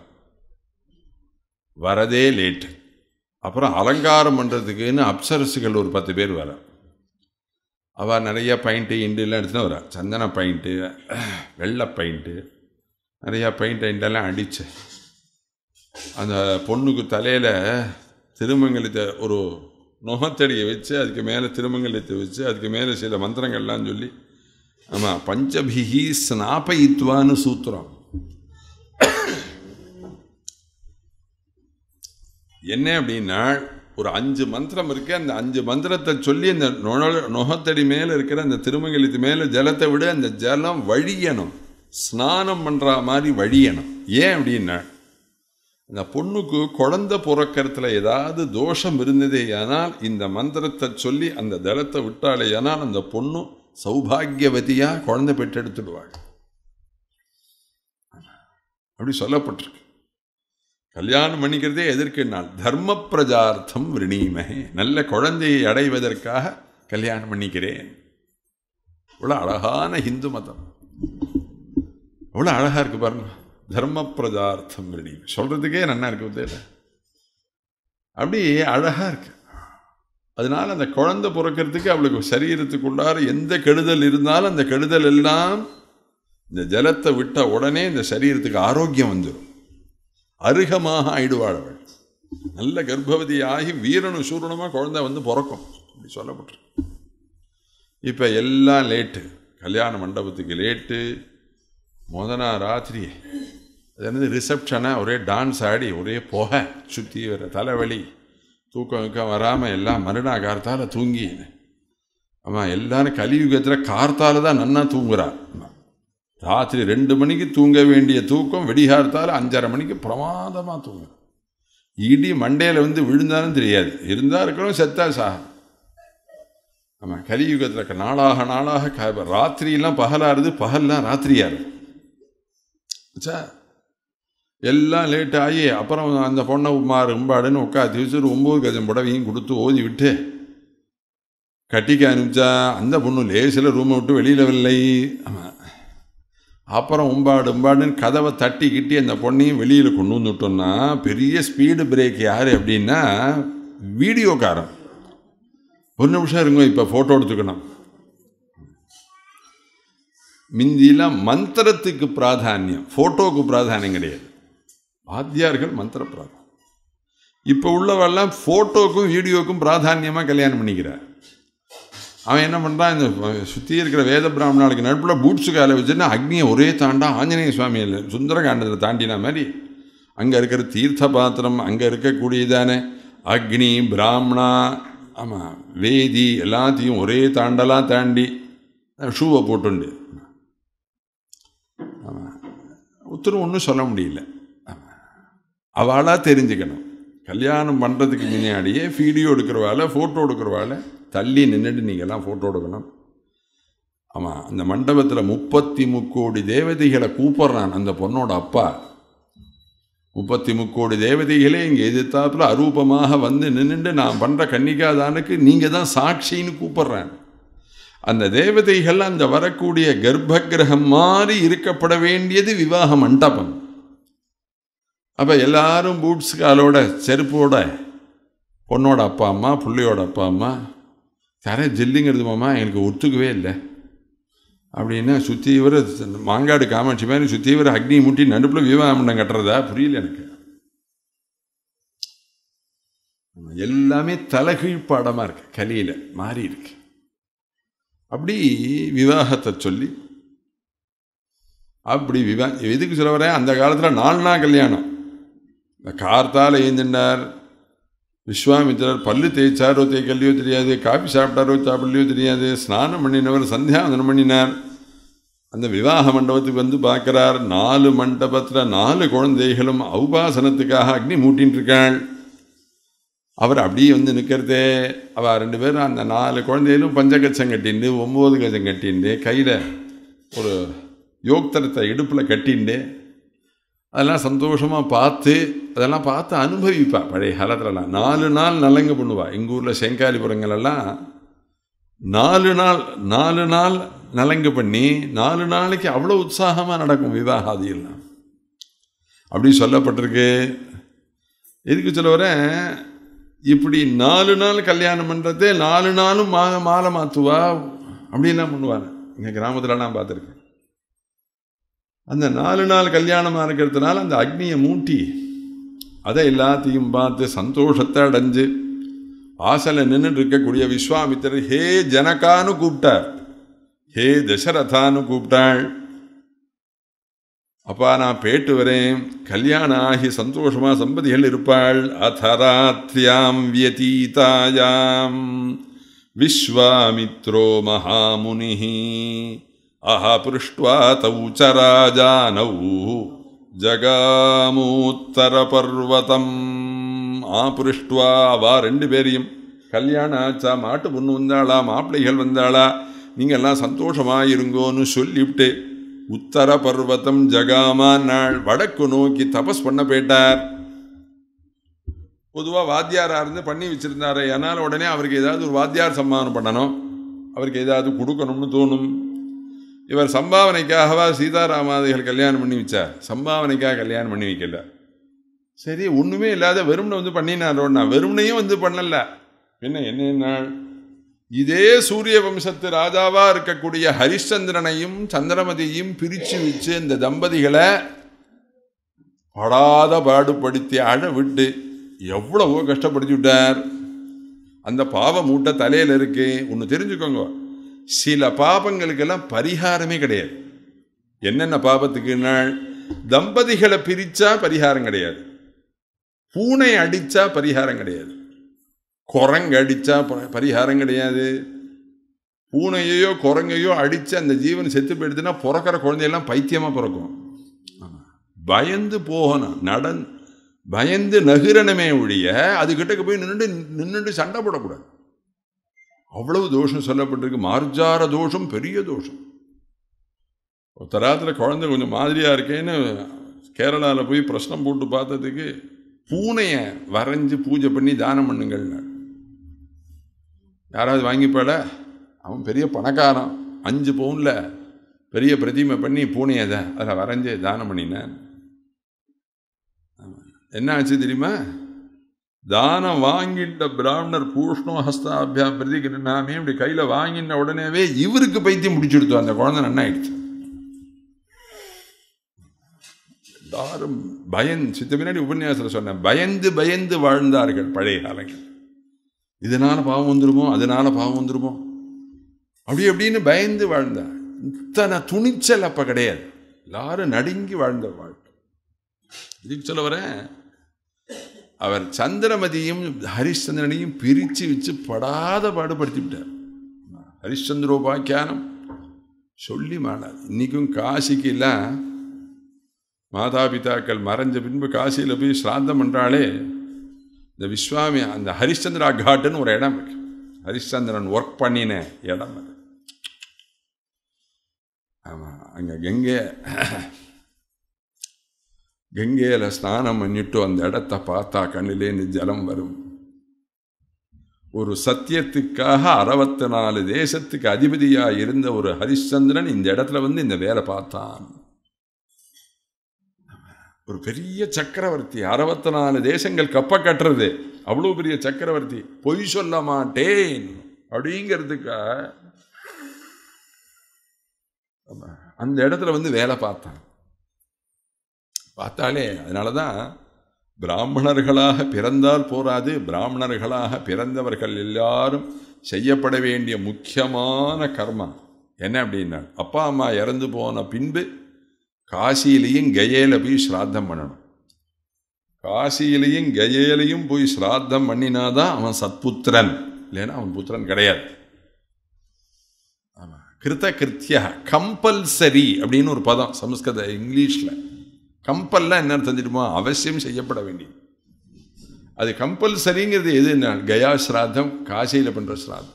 வரதே லேட்டு அப்புறம் அலங்காரம் பண்ணுறதுக்குன்னு அப்சரசுகள் ஒரு பத்து பேர் வர அவள் நிறைய பைண்ட்டு இண்டுலாம் எடுத்துன்னு வரா சந்தன பைண்ட்டு வெள்ளை பைண்ட்டு நிறையா பெயிண்ட் ஐண்டெல்லாம் அடித்து அந்த பொண்ணுக்கு தலையில் திருமங்கலத்தை ஒரு நுகத்தடியை வச்சு அதுக்கு மேலே திருமங்கலத்தை வச்சு அதுக்கு மேலே சில மந்திரங்கள்லாம் சொல்லி ஆமாம் பஞ்சபிகி ஸ்நாபயித்வான்னு சூத்திரம் என்ன அப்படின்னா ஒரு அஞ்சு மந்திரம் இருக்கு அந்த அஞ்சு மந்திரத்தை சொல்லி அந்த நுழ நுகத்தடி மேலே இருக்கிற அந்த திருமங்கலத்து மேலே ஜலத்தை விட அந்த ஜலம் வழியணும் ஸ்நானம் பண்ணுற மாதிரி வழியணும் ஏன் அப்படின்னா அந்த பொண்ணுக்கு குழந்தை பிறக்கிறதுல ஏதாவது தோஷம் இருந்ததே ஆனால் இந்த மந்திரத்தை சொல்லி அந்த ஜலத்தை விட்டாலே ஆனால் அந்த பொண்ணு சௌபாகியவதியாக குழந்தை பெற்றெடுத்துடுவாள் அப்படி சொல்லப்பட்டிருக்கு கல்யாணம் பண்ணிக்கிறதே எதற்கு நாள் தர்ம பிரஜார்த்தம் விரணீமகே நல்ல குழந்தையை அடைவதற்காக கல்யாணம் பண்ணிக்கிறேன் இவ்வளோ அழகான ஹிந்து மதம் எவ்வளோ அழகாக இருக்கு பாருங்க தர்ம பிரதார்த்தம் ரெடி சொல்கிறதுக்கே நல்லா இருக்கு உதயில அப்படி அழகாக இருக்கு அதனால அந்த குழந்தை பிறக்கிறதுக்கு அவளுக்கு சரீரத்துக்குள்ளார எந்த கெடுதல் இருந்தாலும் அந்த கெடுதல் எல்லாம் இந்த ஜலத்தை விட்ட உடனே இந்த சரீரத்துக்கு ஆரோக்கியம் வந்துடும் அருகமாக ஆயிடுவாள் அவள் நல்ல கர்ப்பவதி ஆகி வீரனும் சூரனுமாக குழந்தை வந்து பிறக்கும் அப்படி சொல்லப்பட்டிருக்கு இப்போ எல்லாம் லேட்டு கல்யாண மண்டபத்துக்கு லேட்டு முத நாள் ராத்திரி அது என்னது ரிசப்ஷனாக ஒரே டான்ஸ் ஆடி ஒரே புகை சுற்றி வர தலைவலி தூக்கம் வைக்கம் வராமல் எல்லாம் மறுநா கார்த்தால தூங்கி ஆமாம் எல்லாரும் கலியுகத்தில் கார்த்தால தான் நன்னா தூங்குறா ராத்திரி ரெண்டு மணிக்கு தூங்க வேண்டிய தூக்கம் வெடிகார்த்தால அஞ்சரை மணிக்கு பிரமாதமாக தூங்குறா இடி மண்டையில் வந்து விழுந்தாலும் தெரியாது இருந்தால் இருக்கணும் செத்தா சாக ஆமாம் கலியுகத்தில் நாளாக நாளாக க ராத்திரியெல்லாம் பகலாருது பகல்லாம் ராத்திரியாருது ஆச்சா எல்லாம் லேட் ஆகி அப்புறம் அந்த பொண்ணை உமா ரொம்பாடுன்னு உட்காந்து வச்சு ஒம்பது கஜம் புடவையும் கொடுத்து ஓதி விட்டு கட்டிக்க அனுப்பிச்சா அந்த பொண்ணு லேசில் ரூமை விட்டு வெளியில் வரலை ஆமாம் அப்புறம் உம்பாடு உம்பாடுன்னு கதவை தட்டி கிட்டி அந்த பொண்ணையும் வெளியில் கொண்டு வந்துட்டோம்னா பெரிய ஸ்பீடு பிரேக் யார் அப்படின்னா வீடியோக்காரன் ஒரு நிமிஷம் இருங்க இப்போ ஃபோட்டோ எடுத்துக்கணும் மிந்திலாம் மந்திரத்துக்கு பிராதானியம் ஃபோட்டோவுக்கு பிராதானியம் கிடையாது வாத்தியார்கள் மந்திர பிராதானியம் இப்போ உள்ளவெல்லாம் ஃபோட்டோக்கும் வீடியோக்கும் பிராதானியமாக கல்யாணம் பண்ணிக்கிறார் அவன் என்ன பண்ணுறான் இந்த சுற்றி இருக்கிற வேத பிராமணாளுக்கு நடுப்பில் பூட்ஸு காலை வச்சுன்னா அக்னியை ஒரே தாண்டா ஆஞ்சநேய சுவாமி இல்லை சுந்தரகாண்டத்தில் தாண்டின மாதிரி அங்கே இருக்கிற தீர்த்த பாத்திரம் அங்கே இருக்கக்கூடியதான அக்னி பிராமணா ஆமாம் வேதி எல்லாத்தையும் ஒரே தாண்டலாம் தாண்டி ஷூவை போட்டுண்டு ஆமாம் உத்தரவு ஒன்றும் சொல்ல முடியல அவளாக தெரிஞ்சுக்கணும் கல்யாணம் பண்ணுறதுக்கு முன்னாடியே வீடியோ எடுக்கிறவாள் ஃபோட்டோ எடுக்கிறவாள் தள்ளி நின்றுட்டு நீங்கள்லாம் ஃபோட்டோ எடுக்கணும் ஆமாம் அந்த மண்டபத்தில் முப்பத்தி முக்கோடி தேவதைகளை கூப்பிட்றான் அந்த பொண்ணோட அப்பா முப்பத்தி முக்கோடி தேவதைகளே இங்கே எதிர்த்தாப்புல அரூபமாக வந்து நின்றுட்டு நான் பண்ணுற கன்னிகாதானுக்கு நீங்கள் தான் சாட்சின்னு கூப்பிட்றேன் அந்த தேவதைகள் அந்த வரக்கூடிய கர்ப்ப கிரகம் மாதிரி இருக்கப்பட வேண்டியது விவாக மண்டபம் அப்போ எல்லாரும் பூட்ஸ் காலோட செருப்போட பொண்ணோட அப்பா அம்மா பிள்ளையோட அப்பா அம்மா தர ஜில்லுங்கிறது மாமா எனக்கு ஒத்துக்கவே இல்லை அப்படின்னா சுற்றி இவர் மாங்காடு காமாட்சி மாதிரி சுற்றி இவர் அக்னி முட்டி நடுப்பில் விவாக மண்டம் கட்டுறதா புரியல எனக்கு எல்லாமே தலைகீழ் பாடமாக இருக்கு கலியில் மாறி இருக்கு அப்படி விவாகத்தை சொல்லி அப்படி விவா எதுக்கு சொல்ல வரேன் அந்த காலத்தில் நாலு நாள் கல்யாணம் இந்த கார்த்தால் ஏந்தினார் விஸ்வாமித்திரர் பல்லு தேய்ச்சாரோ தேய்க்கல்லையோ தெரியாது காஃபி சாப்பிட்டாரோ சாப்பிடலையோ தெரியாது ஸ்நானம் பண்ணினவர் சந்தியாவந்தனம் பண்ணினார் அந்த விவாக மண்டபத்துக்கு வந்து பார்க்குறார் நாலு மண்டபத்தில் நாலு குழந்தைகளும் ஔபாசனத்துக்காக அக்னி மூட்டின்னு இருக்காள் அவர் அப்படியே வந்து நிற்கிறதே அவள் ரெண்டு பேரும் அந்த நாலு குழந்தைகளும் பஞ்சகச்சம் கட்டிண்டு ஒம்பது கஜம் கட்டிண்டு கையில் ஒரு யோக்தரத்தை இடுப்பில் கட்டிண்டு அதெல்லாம் சந்தோஷமாக பார்த்து அதெல்லாம் பார்த்து அனுபவிப்பா பழைய காலத்துலலாம் நாலு நாள் நலங்கு பண்ணுவா எங்கள் ஊரில் செங்காலிபுரங்களெல்லாம் நாலு நாள் நாலு நாள் நலங்கு பண்ணி நாலு நாளைக்கு அவ்வளோ உற்சாகமாக நடக்கும் விவாகாதியெல்லாம் அப்படி சொல்லப்பட்டிருக்கு எதுக்கு சொல்ல வரேன் இப்படி நாலு நாள் கல்யாணம் பண்ணுறதே நாலு நாளும் மா மாலை மாற்றுவா அப்படிலாம் பண்ணுவாங்க எங்கள் கிராமத்தில் நான் பார்த்துருக்கேன் அந்த நாலு நாள் கல்யாணமாக இருக்கிறதுனால அந்த அக்னியை மூட்டி அதை எல்லாத்தையும் பார்த்து சந்தோஷத்தை அடைஞ்சு வாசல நின்றுட்டு இருக்கக்கூடிய விஸ்வாமித்திரர் ஹே ஜனகான்னு கூப்பிட்டார் ஹே தசரதான்னு கூப்பிட்டாள் அப்பா நான் பேட்டு வரேன் கல்யாணம் ஆகி சந்தோஷமா சம்பதிகள் இருப்பாள் அதராத்ரியாம் வியதீதாயாம் விஸ்வாமித்ரோ மகாமுனி அஹ பிருஷ்டுவா தௌ ச ராஜானௌ ஜகாமூத்தர பர்வதம் ஆ பிருஷ்டுவா அவா ரெண்டு பேரையும் கல்யாணம் ஆச்சா மாட்டு பொண்ணு வந்தாளா மாப்பிள்ளைகள் வந்தாளா நீங்கள்லாம் சந்தோஷமாக இருங்கோன்னு சொல்லிவிட்டு உத்தர பர்வதம் ஜகாமா நாள் வடக்கு நோக்கி தபஸ் பண்ண போயிட்டார் பொதுவாக வாத்தியாராக இருந்து பண்ணி வச்சுருந்தாரு அதனால் உடனே அவருக்கு ஏதாவது ஒரு வாத்தியார் சம்மானம் பண்ணணும் அவருக்கு ஏதாவது கொடுக்கணும்னு தோணும் இவர் சம்பாவனைக்காகவா சீதாராமாதிகள் கல்யாணம் பண்ணி வச்சார் சம்பாவனைக்காக கல்யாணம் பண்ணி வைக்கல சரி ஒன்றுமே இல்லாத வெறுமனை வந்து பண்ணினாரோன்னா வெறுமனையும் வந்து பண்ணல என்ன என்ன இதே சூரிய வம்சத்து ராஜாவா இருக்கக்கூடிய ஹரிச்சந்திரனையும் சந்திரமதியையும் பிரித்து வச்சு இந்த தம்பதிகளை படாத பாடுபடுத்தி அழ விட்டு எவ்வளவோ கஷ்டப்படுத்தி விட்டார் அந்த பாவ மூட்டை தலையில் இருக்கு ஒன்று தெரிஞ்சுக்கோங்க சில பாபங்களுக்கெல்லாம் பரிகாரமே கிடையாது என்னென்ன பாபத்துக்கு நாள் தம்பதிகளை பிரிச்சா பரிகாரம் கிடையாது பூனை அடிச்சா பரிகாரம் கிடையாது குரங்கு அடிச்சா ப- பரிகாரம் கிடையாது பூனையையோ குரங்கையோ அடிச்சு அந்த ஜீவன் செத்து போயிடுதுன்னா பிறக்கிற குழந்தையெல்லாம் பைத்தியமா பிறக்கும் பயந்து போகணும் நடன் பயந்து நகரணுமே ஒழிய அது கிட்டக்கு போய் நின்றுட்டு நின்றுட்டு சண்டை போடக்கூடாது அவ்வளவு தோஷம் சொல்லப்பட்டிருக்கு மார்ஜார தோஷம் பெரிய தோஷம் ஒரு தராத்தில் குழந்தை கொஞ்சம் மாதிரியா இருக்கேன்னு கேரளாவில் போய் பிரശ്നം போட்டு பார்த்ததுக்கு பூனையை வரைஞ்சு பூஜை பண்ணி தானம் பண்ணுங்கள்னு யாராவது வாங்கிப்பாட அவன் பெரிய பணக்காரன் அஞ்சு பவுனில் பெரிய பிரதிமை பண்ணி பூனையை அதை அதில் வரைஞ்சு தானம் பண்ணினேன் என்ன ஆச்சு தெரியுமா தானம் வாங்கிட்ட பிராமணர் பூஷ்ணோ ஹஸ்தாபியா பிரதிகிருநாமே இப்படி கையில் வாங்கின உடனேவே இவருக்கு பைத்தியம் முடிச்சுடுத்து அந்த குழந்தை நன்னா ஆயிடுச்சு எல்லாரும் பயன் சித்த பின்னாடி உபன்யாசத்தில் சொன்னேன் பயந்து பயந்து வாழ்ந்தார்கள் பழைய காலங்கள் இதனால பாவம் வந்துருமோ அதனால பாவம் வந்துருமோ அப்படி அப்படின்னு பயந்து வாழ்ந்தார் இத்தனை துணிச்சல் அப்ப கிடையாது எல்லாரும் நடுங்கி வாழ்ந்த வாழ்க்கை இதுக்கு சொல்ல வரேன் அவர் சந்திரமதியும் ஹரிச்சந்திரனையும் பிரித்து வச்சு படாத பாடுபடுத்தி விட்டார் ஹரிச்சந்திரோபாக்கியானம் சொல்லி மாடாது இன்னைக்கும் காசிக்கு எல்லாம் மாதாபிதாக்கள் மறைஞ்ச பின்பு காசியில் போய் ஸ்ராந்தம் பண்ணுறாலே இந்த விஸ்வாமி அந்த ஹரிச்சந்திரா காட்டுன்னு ஒரு இடம் இருக்கு ஹரிச்சந்திரன் ஒர்க் பண்ணின இடம் அது ஆமாம் அங்கே கங்கை கங்கையில் ஸ்நானம் பண்ணிட்டு அந்த இடத்த பார்த்தா கண்ணிலேருந்து ஜலம் வரும் ஒரு சத்தியத்துக்காக அறுபத்தி நாலு தேசத்துக்கு அதிபதியாக இருந்த ஒரு ஹரிச்சந்திரன் இந்த இடத்துல வந்து இந்த வேலை பார்த்தான் ஒரு பெரிய சக்கரவர்த்தி அறுபத்தி நாலு தேசங்கள் கப்ப கட்டுறது அவ்வளோ பெரிய சக்கரவர்த்தி பொய் சொல்ல மாட்டேன் அப்படிங்கிறதுக்காக ஆமா, அந்த இடத்துல வந்து வேலை பார்த்தான் பார்த்தாலே அதனால தான் பிராமணர்களாக பிறந்தால் போராது பிராமணர்களாக பிறந்தவர்கள் எல்லாரும் செய்யப்பட வேண்டிய முக்கியமான கர்மா என்ன அப்படின்னா அப்பா அம்மா இறந்து போன பின்பு காசியிலையும் கயேல போய் ஸ்ராத்தம் பண்ணணும் காசியிலையும் கயேலையும் போய் ஸ்ராத்தம் பண்ணினாதான் அவன் சத்புத்திரன் இல்லைன்னா அவன் புத்திரன் கிடையாது ஆமாம் கிருத கிருத்தியா கம்பல்சரி அப்படின்னு ஒரு பதம் சமஸ்கிருத இங்கிலீஷில் கம்பல்லாம் என்ன தெரிஞ்சிடுமோ அவசியம் செய்யப்பட வேண்டியது அது கம்பல்சரிங்கிறது எதுன்னா கயா ஸ்ராத்தம் காசியில் பண்ணுற ஸ்ராத்தம்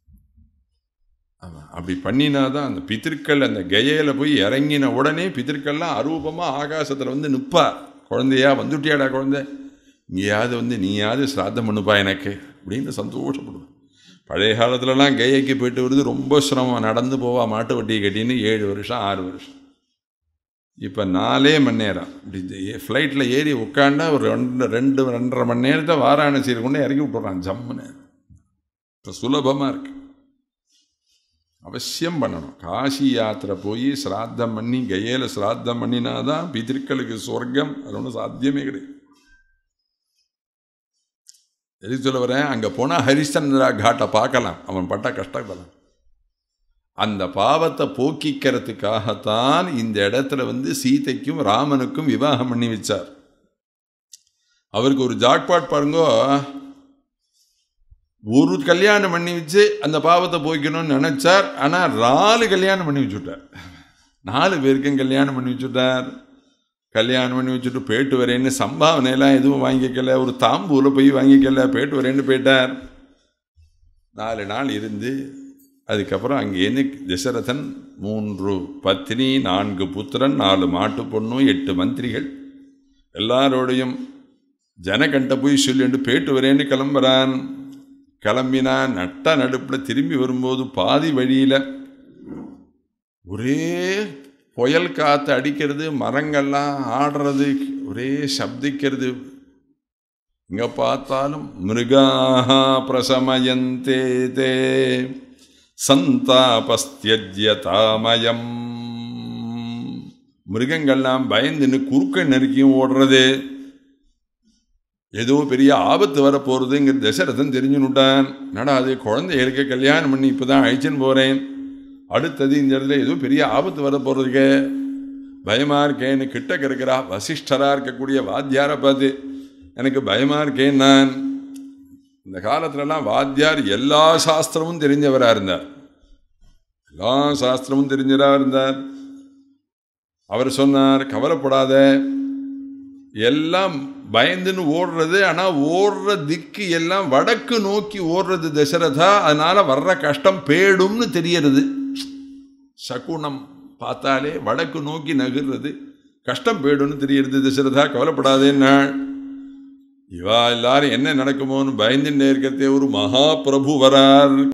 ஆமாம் அப்படி பண்ணினாதான் அந்த பித்திருக்கள் அந்த கயையில் போய் இறங்கின உடனே பித்திருக்கள்லாம் அரூபமாக ஆகாசத்தில் வந்து நிற்பா குழந்தையா வந்துட்டியாடா குழந்தை இங்கேயாவது வந்து நீயாவது ஸ்ராத்தம் பண்ணுப்பா எனக்கு அப்படின்னு சந்தோஷப்படுவேன் பழைய காலத்துலலாம் கயைக்கு போயிட்டு வருது ரொம்ப சிரமம் நடந்து போவா மாட்டு வட்டியை கட்டின்னு ஏழு வருஷம் ஆறு வருஷம் இப்போ நாலே மணி நேரம் இப்படி ஃப்ளைட்டில் ஏறி உட்காண்டா ஒரு ரெண்டு ரெண்டு ரெண்டரை மணி நேரத்தை வாராணசியில் கொண்டு இறக்கி விட்டுறான் ஜம்முன்னு இப்போ சுலபமாக இருக்கு அவசியம் பண்ணணும் காசி யாத்திரை போய் சிராத்தம் பண்ணி கயேல சிராத்தம் பண்ணினாதான் பிதிர்களுக்கு சொர்க்கம் அது ஒன்றும் சாத்தியமே கிடையாது எதுக்கு சொல்ல வரேன் அங்கே போனால் ஹரிச்சந்திரா காட்டை பார்க்கலாம் அவன் பட்ட கஷ்டப்படலாம் அந்த பாவத்தை போக்கிக்கிறதுக்காகத்தான் இந்த இடத்துல வந்து சீதைக்கும் ராமனுக்கும் விவாகம் பண்ணி வச்சார் அவருக்கு ஒரு ஜாக்பாட் பாருங்கோ ஒரு கல்யாணம் பண்ணி வச்சு அந்த பாவத்தை போய்க்கணும்னு நினைச்சார் ஆனால் நாலு கல்யாணம் பண்ணி வச்சுட்டார் நாலு பேருக்கும் கல்யாணம் பண்ணி வச்சுட்டார் கல்யாணம் பண்ணி வச்சுட்டு போயிட்டு வரேன்னு சம்பாவனையெல்லாம் எதுவும் வாங்கிக்கல ஒரு தாம்பூல போய் வாங்கிக்கல போயிட்டு வரேன்னு போயிட்டார் நாலு நாள் இருந்து அதுக்கப்புறம் அங்கேருந்து தசரதன் மூன்று பத்னி நான்கு புத்திரன் நாலு மாட்டு பொண்ணும் எட்டு மந்திரிகள் எல்லாரோடையும் ஜனகண்ட போய் சொல்லிட்டு போயிட்டு வரேன்னு கிளம்புறான் கிளம்பினா நட்ட நடுப்பில் திரும்பி வரும்போது பாதி வழியில் ஒரே புயல் காற்று அடிக்கிறது மரங்கள்லாம் ஆடுறது ஒரே சப்திக்கிறது இங்கே பார்த்தாலும் மிருகாக பிரசமயந்தே தே சந்தாபஸ்தியஜ்யதாமயம் மிருகங்கள்லாம் பயந்துன்னு குறுக்க நெருக்கியும் ஓடுறது ஏதோ பெரிய ஆபத்து வரப்போகிறதுங்கிற தசரதன் தெரிஞ்சுனுட்டான் நடா அது குழந்தைகளுக்கு கல்யாணம் பண்ணி இப்போ தான் அழிச்சுன்னு போகிறேன் அடுத்தது இந்த இடத்துல ஏதோ பெரிய ஆபத்து வர போகிறதுக்கு பயமாக இருக்கேன்னு கிட்டக்க இருக்கிறா வசிஷ்டராக இருக்கக்கூடிய வாத்தியாரை பார்த்து எனக்கு பயமாக இருக்கேன் நான் இந்த காலத்துலலாம் வாத்தியார் எல்லா சாஸ்திரமும் தெரிஞ்சவராக இருந்தார் எல்லா சாஸ்திரமும் தெரிஞ்சவராக இருந்தார் அவர் சொன்னார் கவலைப்படாத எல்லாம் பயந்துன்னு ஓடுறது ஆனால் ஓடுற திக்கு எல்லாம் வடக்கு நோக்கி ஓடுறது தசரதா அதனால வர்ற கஷ்டம் பேடும்னு தெரியறது சகுனம் பார்த்தாலே வடக்கு நோக்கி நகர்றது கஷ்டம் போயிடும்னு தெரியறது தசரதா கவலைப்படாதேன்னா இவா எல்லாரும் என்ன நடக்குமோன்னு பயந்துட்டே இருக்கிறதே ஒரு மகா பிரபு வரார்